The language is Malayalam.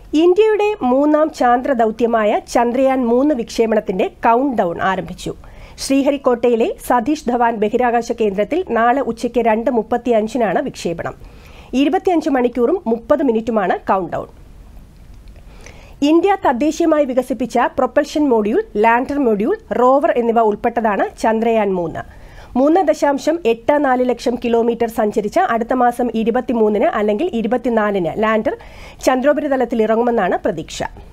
ഇന്ത്യയുടെ മൂന്നാം ചാന്ദ്ര ദൗത്യമായ ചന്ദ്രയാൻ മൂന്ന് വിക്ഷേപണത്തിന്റെ കൗണ്ട് ഡൗൺ ആരംഭിച്ചു ശ്രീഹരിക്കോട്ടയിലെ സതീഷ് ധവാൻ ബഹിരാകാശ കേന്ദ്രത്തിൽ നാളെ ഉച്ചയ്ക്ക് രണ്ട് മുപ്പത്തിയഞ്ചിനാണ് വിക്ഷേപണം ഇരുപത്തിയഞ്ച് മണിക്കൂറും മുപ്പത് മിനിറ്റുമാണ് കൗണ്ട് ഡൗൺ ഇന്ത്യ തദ്ദേശീയമായി വികസിപ്പിച്ച propulsion module lander module rover എന്നിവ ഉൾപ്പെട്ടതാണ് ചന്ദ്രയാൻ മൂന്ന് മൂന്ന് ദശാംശം എട്ട് നാല് ലക്ഷം കിലോമീറ്റർ സഞ്ചരിച്ച അടുത്ത മാസം ഇരുപത്തിമൂന്നിന് അല്ലെങ്കിൽ ഇരുപത്തിനാലിന് ലാൻഡർ ചന്ദ്രോപരിതലത്തിൽ ഇറങ്ങുമെന്നാണ് പ്രതീക്ഷ